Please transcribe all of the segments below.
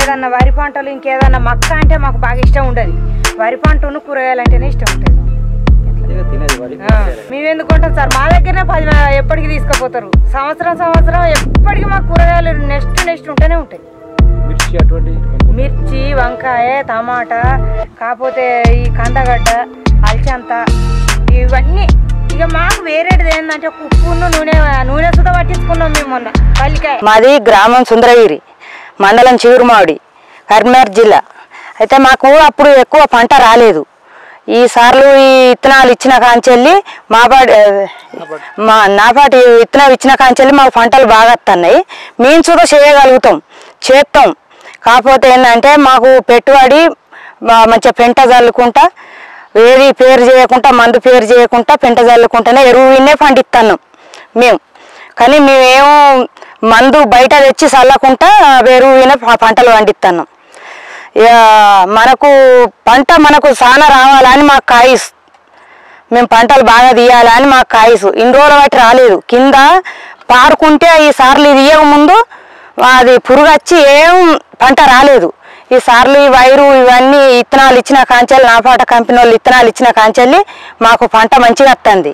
ఏదన్నా వరి పంటలు ఇంకేదన్నా మక్క అంటే మాకు బాగా ఇష్టం ఉండదు వరి పంటను కూరగాయలు అంటేనే ఇష్టం ఉంటుంది అదే తినేది వరి ఆ, మేము ఎందుకు కొంటాం సార్ మా దగ్గరనే పది మ- ఎప్పటికి తీసుకుపోతారు సంవత్సరం సంవత్సరం ఎప్పటికీ మాకు కూరగాయలు నెక్స్ట్ నెక్స్ట్ ఉంటూనే ఉంటాయి మిర్చి అటువంటి కొంచెం మిర్చి వంకాయ టమాటా కాకపోతే ఈ కందగడ్డ అల్చంత ఇవన్నీ ఇక మాకు వేరేది ఏంటంటే ఉప్పును నూనె నూనె సుధా పట్టించుకున్నాం మేము మొన్న పల్లికాయ మాది గ్రామం సుందరగిరి మండలం చిగురుమావిడి కరీంనగర్ జిల్లా అయితే మాకు అప్పుడు ఎక్కువ పంట రాలేదు ఈ సార్లు ఈ విత్తనాలు ఇచ్చిన కాంచెల్లి మాపాటి మా నాపాటి విత్తనాలు ఇచ్చిన కాంచెల్లి మాకు పంటలు బాగా వస్తున్నాయి మేము కూడా చేయగలుగుతాం చేస్తాం కాకపోతే ఏంటంటే మాకు పెట్టుబడి మా- మంచిగా పెంట చల్లుకుంటా ఏది పేరు చేయకుండా మందు పేరు చేయకుండా పెంట చల్లుకుంటేనే ఎరువునే పండిస్తున్నాం మేము కానీ మేమేమో మందు బయట తెచ్చి చల్లకుండా ఎరువున పంటలు పండిస్తున్నాం ఇక మనకు పంట మనకు చాలా రావాలని మాకు కాయిస్ మేము పంటలు బాగా తీయాలని మాకు కాయిసు ఇన్ని రోజుల బట్టి రాలేదు కింద పారుకుంటే ఈ సార్లు ఇది ఇయ్యక ముందు అది పురుగు వచ్చి ఏం పంట రాలేదు ఈ సార్లు ఈ వైరు ఇవన్నీ ఇత్తనాలు ఇచ్చిన కాంచెల్లి నాపాట కంపెనీ వాళ్ళు ఇత్తనాలు ఇచ్చిన కాంచెల్లి మాకు పంట మంచిగా వస్తుంది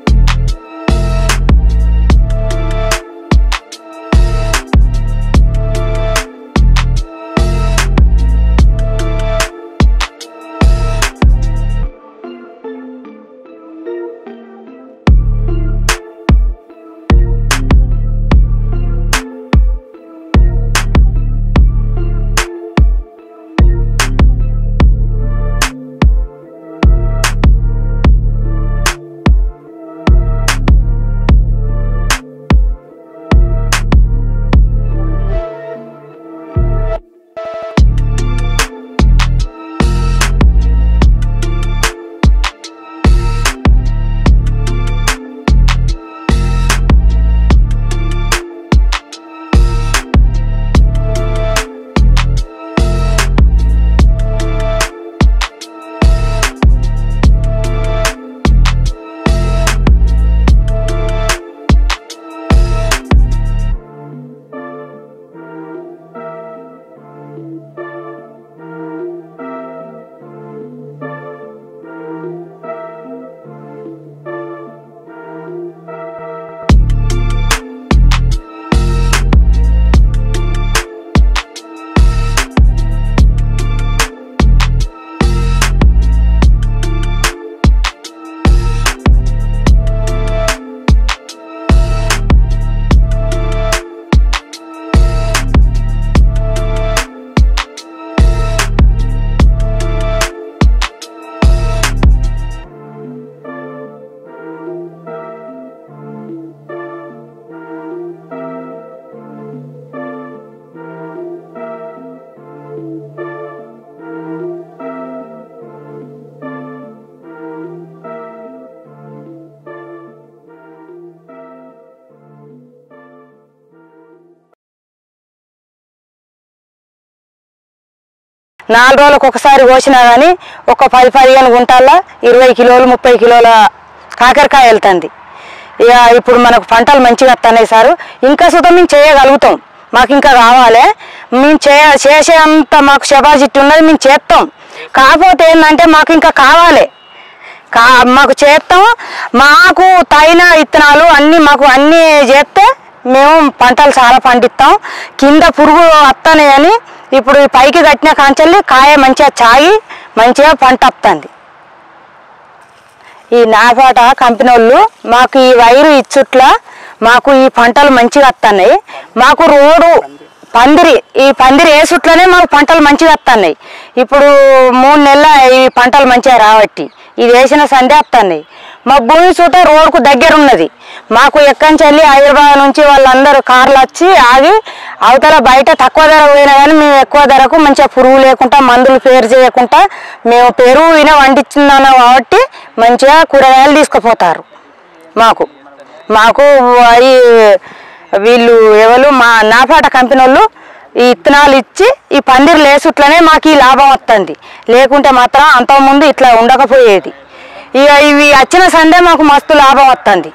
నాలుగు రోజులకు ఒకసారి కోసినా కానీ ఒక పది పదిహేను గుంటాల్లో ఇరవై కిలోలు ముప్పై కిలోల కాకరకాయ వెళ్తుంది ఇక ఇప్పుడు మనకు పంటలు మంచిగా వస్తున్నాయి సారు ఇంకా సుతం మేము చేయగలుగుతాం మాకు ఇంకా కావాలి మేము చేయ చేసే అంత మాకు కెపాసిటీ ఉన్నది మేము చేస్తాం కాకపోతే ఏంటంటే మాకు ఇంకా కావాలి కా మాకు చేస్తాం మాకు తగిన విత్తనాలు అన్నీ మాకు అన్నీ చేస్తే మేము పంటలు చాలా పండిస్తాం కింద పురుగు వస్తానే అని ఇప్పుడు ఈ పైకి కట్టిన కాంచెల్లి కాయ మంచిగా చాయి మంచిగా పంట వస్తుంది ఈ నాపాట కంపెనీ వాళ్ళు మాకు ఈ వైరు ఇచ్చుట్ల మాకు ఈ పంటలు మంచిగా వస్తున్నాయి మాకు రోడ్డు పందిరి ఈ పందిరి వేసుట్లోనే మాకు పంటలు మంచిగా వస్తున్నాయి ఇప్పుడు మూడు నెలల ఈ పంటలు మంచిగా రాబట్టి ఇది వేసిన సందే వస్తున్నాయి మా భూమి చుట్టూ రోడ్డుకు దగ్గర ఉన్నది మాకు ఎక్కడి నుంచి వెళ్ళి హైదరాబాద్ నుంచి వాళ్ళందరూ కార్లు వచ్చి ఆగి అవతల బయట తక్కువ ధర పోయినా కానీ మేము ఎక్కువ ధరకు మంచిగా పురుగు లేకుండా మందులు పేరు చేయకుండా మేము పెరుగు విన వండించున్నాను కాబట్టి మంచిగా కూరగాయలు తీసుకుపోతారు మాకు మాకు ఈ వీళ్ళు ఎవరు మా నాపాట కంపెనీ వాళ్ళు ఈ ఇత్తనాలు ఇచ్చి ఈ పందిరి లేసుట్లనే మాకు ఈ లాభం వస్తుంది లేకుంటే మాత్రం అంతకుముందు ఇట్లా ఉండకపోయేది ఇక ఇవి వచ్చిన సందే మాకు మస్తు లాభం వస్తుంది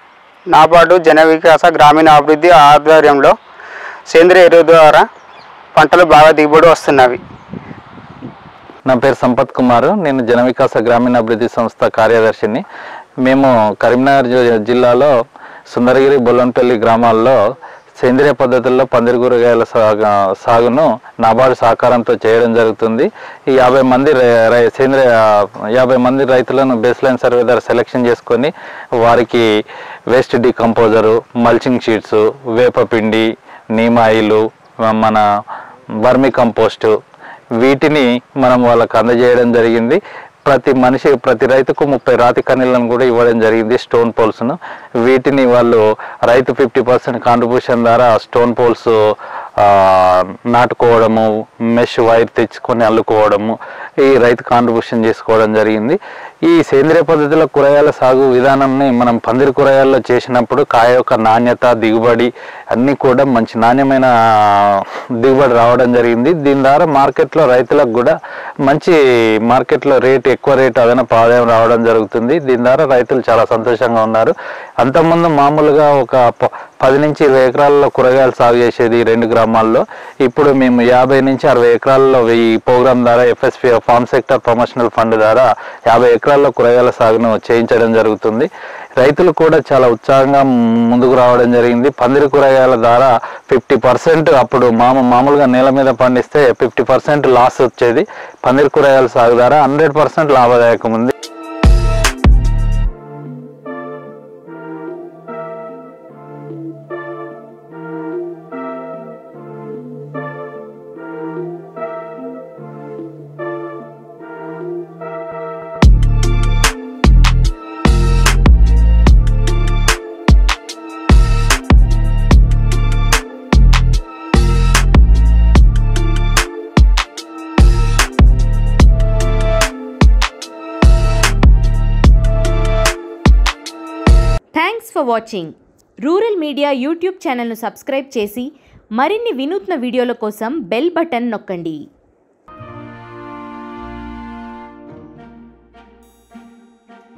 నాబార్డు జన వికాస గ్రామీణ అభివృద్ధి ఆధ్వర్యంలో సేంద్రియ ఎరువు ద్వారా పంటలు బాగా దిగుబడి వస్తున్నవి నా పేరు సంపత్ కుమార్ నేను జన వికాస గ్రామీణ అభివృద్ధి సంస్థ కార్యదర్శిని మేము కరీంనగర్ జి- జిల్లాలో సుందరగిరి బొల్లంపల్లి గ్రామాల్లో సేంద్రియ పద్ధతుల్లో పందిరి కూరగాయల సాగు సాగును నాబార్డు సహకారంతో చేయడం జరుగుతుంది ఈ యాభై మంది రై- రై- సేంద్రియ యాభై మంది రైతులను బేస్ లైన్ సర్వే ద్వారా సెలెక్షన్ చేసుకొని వారికి వేస్ట్ డికంపోజరు మల్చింగ్ షీట్స్ వేపపిండి నీమ్ ఆయిలు మన బర్మి కంపోస్టు వీటిని మనం వాళ్ళకు అందజేయడం జరిగింది ప్రతి మనిషి ప్రతి రైతుకు ముప్పై రాతి కన్నీళ్ళను కూడా ఇవ్వడం జరిగింది స్టోన్ పోల్స్ను వీటిని వాళ్ళు రైతు ఫిఫ్టీ పర్సెంట్ కాంట్రిబ్యూషన్ ద్వారా స్టోన్ పోల్స్ నాటుకోవడము మెష్ వైర్ తెచ్చుకొని అల్లుకోవడము ఈ రైతు కాంట్రిబ్యూషన్ చేసుకోవడం జరిగింది ఈ సేంద్రియ పద్ధతిలో కూరగాయల సాగు విధానాన్ని మనం పందిరి కూరగాయల్లో చేసినప్పుడు కాయ యొక్క నాణ్యత దిగుబడి అన్నీ కూడా మంచి నాణ్యమైన దిగుబడి రావడం జరిగింది దీని ద్వారా మార్కెట్లో రైతులకు కూడా మంచి మార్కెట్లో రేటు ఎక్కువ రేటు అదనపు ఆదాయం రావడం జరుగుతుంది దీని ద్వారా రైతులు చాలా సంతోషంగా ఉన్నారు అంతకుముందు మామూలుగా ఒక ప- పది నుంచి ఇరవై ఎకరాల్లో కూరగాయలు సాగు చేసేది ఈ రెండు గ్రామాల్లో ఇప్పుడు మేము యాభై నుంచి అరవై ఎకరాల్లో ఈ ప్రోగ్రాం ద్వారా FSP farm sector promotional fund ద్వారా యాభై ఎకరాల్లో కూరగాయల సాగును చేయించడం జరుగుతుంది రైతులు కూడా చాలా ఉత్సాహంగా ముందుకు రావడం జరిగింది పందిరి కూరగాయల ద్వారా ఫిఫ్టీ పర్సెంట్ అప్పుడు మామ మామూలుగా నేల మీద పండిస్తే ఫిఫ్టీ పర్సెంట్ లాస్ వచ్చేది పందిరి కూరగాయల సాగు ద్వారా హండ్రెడ్ పర్సెంట్ లాభదాయకం ఉంది thanks for watching rural media YouTube ఛానల్ను సబ్స్క్రైబ్ చేసి మరిన్ని వినూత్న వీడియోల కోసం బెల్ బటన్ నొక్కండి